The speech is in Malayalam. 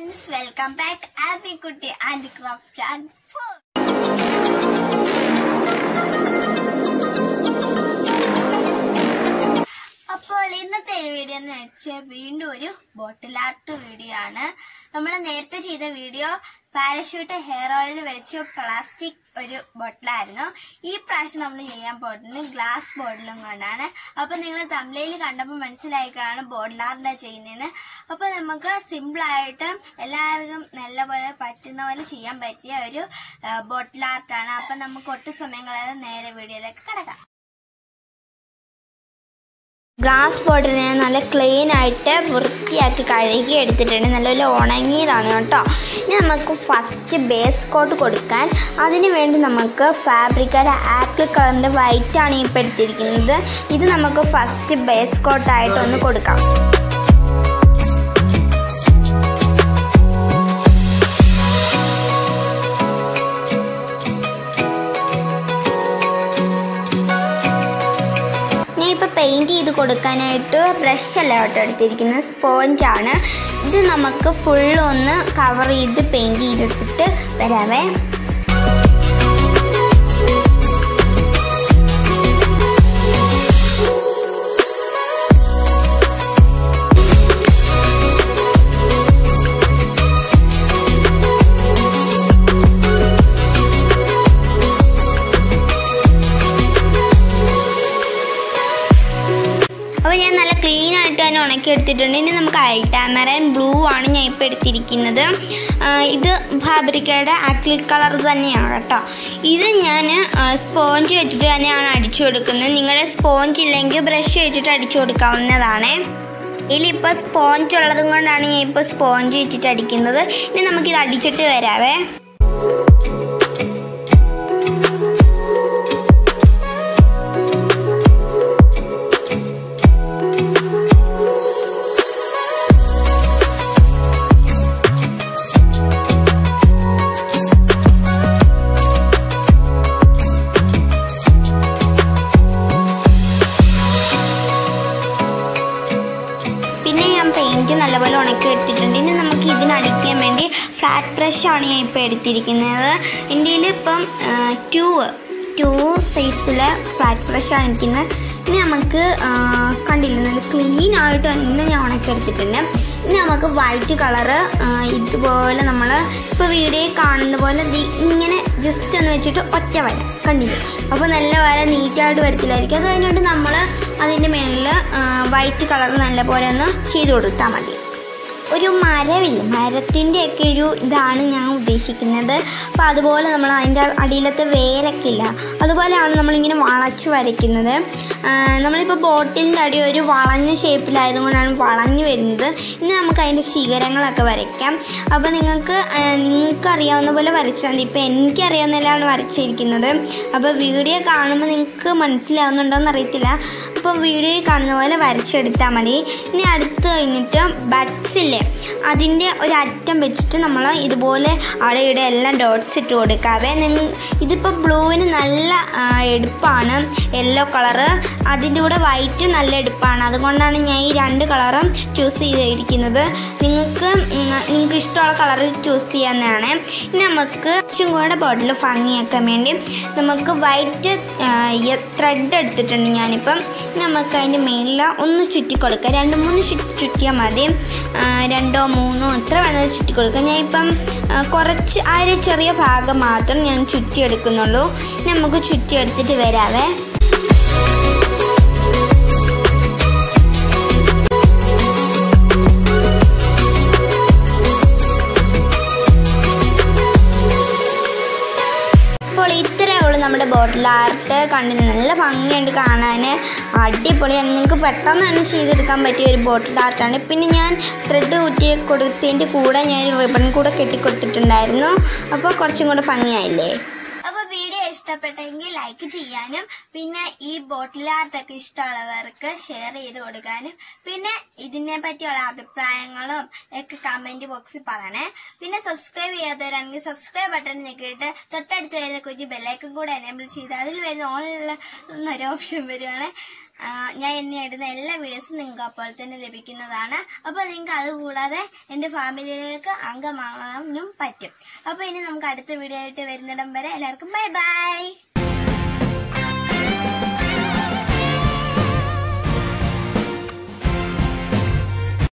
friends welcome back Abikutty and craft and food അപ്പോൾ ഇന്നത്തെ ഒരു വീഡിയോ എന്ന് വെച്ചാൽ വീണ്ടും ഒരു ബോട്ടിൽ ആർട്ട് വീഡിയോ ആണ് നമ്മൾ നേരത്തെ ചെയ്ത വീഡിയോ പാരഷൂട്ട് ഹെയർ ഓയിൽ വെച്ച് പ്ലാസ്റ്റിക് ഒരു ബോട്ടിലായിരുന്നു ഈ പ്രാവശ്യം നമ്മൾ ചെയ്യാൻ പോകുന്നത് ഗ്ലാസ് ബോട്ടിലും കൊണ്ടാണ് അപ്പൊ നിങ്ങൾ തമിഴിൽ കണ്ടപ്പോൾ മനസ്സിലായിക്കാണ് ബോട്ടിൽ ആർട്ടാ ചെയ്യുന്നതെന്ന് അപ്പൊ നമുക്ക് സിമ്പിൾ ആയിട്ട് എല്ലാവർക്കും നല്ലപോലെ പറ്റുന്ന പോലെ ചെയ്യാൻ പറ്റിയ ഒരു ബോട്ടിൽ ആർട്ടാണ് അപ്പൊ നമുക്ക് ഒട്ടും സമയം കളയാതെ നേരെ വീഡിയോയിലേക്ക് കിടക്കാം ഗ്ലാസ് ബോട്ടിലിനെ നല്ല ക്ലീൻ ആയിട്ട് വൃത്തിയാക്കി കഴുകി എടുത്തിട്ടുണ്ട് നല്ലപോലെ ഉണങ്ങിയതാണ് കേട്ടോ ഇനി നമുക്ക് ഫസ്റ്റ് ബേസ് കോട്ട് കൊടുക്കാൻ അതിന് വേണ്ടി നമുക്ക് ഫാബ്രിക്കയുടെ ആപ്പിൾ കളറിൻ്റെ വൈറ്റ് ആണ് ഇപ്പോൾ എടുത്തിരിക്കുന്നത് ഇത് നമുക്ക് ഫസ്റ്റ് ബേസ് കോട്ടായിട്ട് ഒന്ന് കൊടുക്കാം ഞാൻ ഇപ്പോൾ പെയിൻറ് ചെയ്ത് കൊടുക്കാനായിട്ട് ബ്രഷ് അല്ല കേട്ടോ എടുത്തിരിക്കുന്നത് സ്പോഞ്ചാണ് ഇത് നമുക്ക് ഫുൾ ഒന്ന് കവർ ചെയ്ത് പെയിൻറ് ചെയ്തെടുത്തിട്ട് വരാവേ അപ്പോൾ ഞാൻ നല്ല ക്ലീൻ ആയിട്ട് തന്നെ ഉണക്കി എടുത്തിട്ടുണ്ട് ഇനി നമുക്ക് അൾട്ടാമറൻ ബ്ലൂ ആണ് ഞാൻ ഇപ്പോൾ എടുത്തിരിക്കുന്നത് ആ, ഇത് ഫാബ്രിക്കയുടെ ആക്രിലിക് കളർ തന്നെയാണ് കേട്ടോ ഇത് ഞാൻ സ്പോഞ്ച് വെച്ചിട്ട് തന്നെയാണ് അടിച്ചു കൊടുക്കുന്നത് നിങ്ങളുടെ സ്പോഞ്ച് ഇല്ലെങ്കിൽ ബ്രഷ് വെച്ചിട്ട് അടിച്ചു കൊടുക്കാവുന്നതാണ് ഇതിലിപ്പോൾ സ്പോഞ്ച് ഉള്ളതും കൊണ്ടാണ് ഞാൻ ഇപ്പോൾ സ്പോഞ്ച് വെച്ചിട്ട് അടിക്കുന്നത് ഇനി നമുക്കിത് അടിച്ചിട്ട് വരാവേ പിന്നെ ഞാൻ പെയിൻറ്റ് നല്ലപോലെ ഉണക്കി എടുത്തിട്ടുണ്ട് ഇനി നമുക്ക് ഇതിനടിക്കാൻ വേണ്ടി ഫ്ലാറ്റ് ബ്രഷാണ് ഞാൻ ഇപ്പോൾ എടുത്തിരിക്കുന്നത് എൻ്റെ കയ്യിൽ ഇപ്പം ടൂ ടൂ സൈസിലെ ഫ്ലാറ്റ് ബ്രഷാണ് ഇരിക്കുന്നത് ഇനി നമുക്ക് ആ, കണ്ടില്ലേ നല്ല ക്ലീൻ ആയിട്ട് തന്നെ ഞാൻ ഉണക്കി എടുത്തിട്ടുണ്ട് ഇനി നമുക്ക് വൈറ്റ് കളറ് ഇതുപോലെ നമ്മൾ ഇപ്പോൾ വീഡിയോയിൽ കാണുന്ന പോലെ ദി ഇങ്ങനെ ജസ്റ്റ് ഒന്ന് വെച്ചിട്ട് ഒറ്റ വര കണ്ടില്ലേ അപ്പോൾ നല്ല വര നീറ്റായിട്ട് വരത്തില്ലായിരിക്കും അത് കഴിഞ്ഞിട്ട് നമ്മൾ അതിൻ്റെ മേളിൽ വൈറ്റ് കളർ നല്ല പോലെ ഒന്ന് ചെയ്ത് കൊടുത്താൽ മതി ഒരു മരമില്ല മരത്തിൻ്റെയൊക്കെ ഒരു ഇതാണ് ഞാൻ ഉദ്ദേശിക്കുന്നത് അപ്പോൾ അതുപോലെ നമ്മൾ അതിൻ്റെ അടിയിലത്തെ വേരൊക്കെ ഇല്ല അതുപോലെയാണ് നമ്മളിങ്ങനെ വളച്ച് വരയ്ക്കുന്നത് ആ, നമ്മളിപ്പോൾ ബോട്ടിലിൻ്റെ അടി ഒരു വളഞ്ഞ ഷേപ്പിലായതുകൊണ്ടാണ് വളഞ്ഞു വരുന്നത് ഇനി നമുക്ക് അതിൻ്റെ ശിഖരങ്ങളൊക്കെ വരയ്ക്കാം അപ്പോൾ നിങ്ങൾക്ക് ആ, നിങ്ങൾക്ക് അറിയാവുന്ന പോലെ വരച്ചാൽ മതി ഇപ്പോൾ എനിക്കറിയാവുന്നതിലാണ് വരച്ചിരിക്കുന്നത് അപ്പോൾ വീഡിയോ കാണുമ്പോൾ നിങ്ങൾക്ക് മനസ്സിലാവുന്നുണ്ടോയെന്ന് അറിയത്തില്ല അപ്പോൾ വീഡിയോയിൽ കാണുന്ന പോലെ വരച്ചെടുത്താൽ മതി ഇനി അടുത്ത് കഴിഞ്ഞിട്ട് ബഡ്സ് ഇല്ലേ അതിൻ്റെ ഒരു അറ്റം വെച്ചിട്ട് നമ്മൾ ഇതുപോലെ അവിടെ ഇവിടെ എല്ലാം ഡോട്ട്സ് ഇട്ട് കൊടുക്കാവേ നിങ്ങൾ ഇതിപ്പോൾ ബ്ലൂവിന് നല്ല ആ, എടുപ്പാണ് യെല്ലോ കളറ് അതിൻ്റെ കൂടെ വൈറ്റ് നല്ല എടുപ്പാണ് അതുകൊണ്ടാണ് ഞാൻ ഈ രണ്ട് കളറും ചൂസ് ചെയ്തിരിക്കുന്നത് നിങ്ങൾക്ക് ഉം, നിങ്ങൾക്ക് ഇഷ്ടമുള്ള കളർ ചൂസ് ചെയ്യാവുന്നതാണ് ഇനി നമുക്ക് കുറച്ചും കൂടെ ബോട്ടിൽ ഭംഗിയാക്കാൻ വേണ്ടി നമുക്ക് വൈറ്റ് ത്രെഡ് എടുത്തിട്ടുണ്ട് ഞാനിപ്പം ഇനി നമുക്ക് അതിൻ്റെ മേലിൽ ഒന്ന് ചുറ്റി കൊടുക്കാം രണ്ട് മൂന്ന് ചുറ്റി ചുറ്റിയാൽ മതി ആ, രണ്ടോ മൂന്നോ എത്ര വേണമെങ്കിലും ചുറ്റി കൊടുക്കാം ഞാൻ ഇപ്പം ആ, കുറച്ച് ആ ഒരു ചെറിയ ഭാഗം മാത്രം ഞാൻ ചുറ്റി എടുക്കുന്നുള്ളൂ ഇനി നമുക്ക് ചുറ്റി എടുത്തിട്ട് വരാവേ അപ്പോൾ ഇത്രയേ ഉള്ളൂ നമ്മുടെ ബോട്ടിൽ ആർട്ട് കണ്ടിന് നല്ല ഭംഗിയുണ്ട് കാണാൻ അടിപൊളിയാണ് നിങ്ങൾക്ക് പെട്ടെന്ന് തന്നെ ചെയ്തെടുക്കാൻ പറ്റിയ ഒരു ബോട്ടിൽ ആർട്ടാണ് പിന്നെ ഞാൻ ത്രെഡ് കുറ്റി കൊടുത്തതിൻ്റെ കൂടെ ഞാൻ റിബൺ കൂടെ കെട്ടിക്കൊടുത്തിട്ടുണ്ടായിരുന്നു അപ്പോൾ കുറച്ചും കൂടെ ഭംഗിയായില്ലേ അപ്പോൾ വീഡിയോ ഇഷ്ടപ്പെട്ടെങ്കിൽ ലൈക്ക് ചെയ്യാനും പിന്നെ ഈ ബോട്ടിൽ ആർട്ടൊക്കെ ഇഷ്ടമുള്ളവർക്ക് ഷെയർ ചെയ്ത് കൊടുക്കാനും പിന്നെ ഇതിനെ പറ്റിയുള്ള അഭിപ്രായങ്ങളും ഒക്കെ കമന്റ് ബോക്സിൽ പറയണേ പിന്നെ സബ്സ്ക്രൈബ് ചെയ്യാത്തവരാണെങ്കിൽ സബ്സ്ക്രൈബ് ബട്ടൺ ഞെക്കിയിട്ട് തൊട്ടടുത്ത് വരുന്ന കുഞ്ഞ് ബെല്ലൈക്കും കൂടെ എനേബിൾ ചെയ്ത് അതിൽ വരുന്ന ഓൺലൈനിൽ ഒരു ഓപ്ഷൻ വരുവാണ് ആ, ഞാൻ എന്നെ ഇടുന്ന എല്ലാ വീഡിയോസും നിങ്ങൾക്ക് അപ്പോൾ തന്നെ ലഭിക്കുന്നതാണ് അപ്പോൾ നിങ്ങൾക്ക് അതുകൂടാതെ എൻ്റെ ഫാമിലിയിലേക്ക് അംഗമാകാനും പറ്റും അപ്പോൾ ഇനി നമുക്ക് അടുത്ത വീഡിയോ ആയിട്ട് വരുന്നിടം വരെ എല്ലാവർക്കും ബൈ ബൈ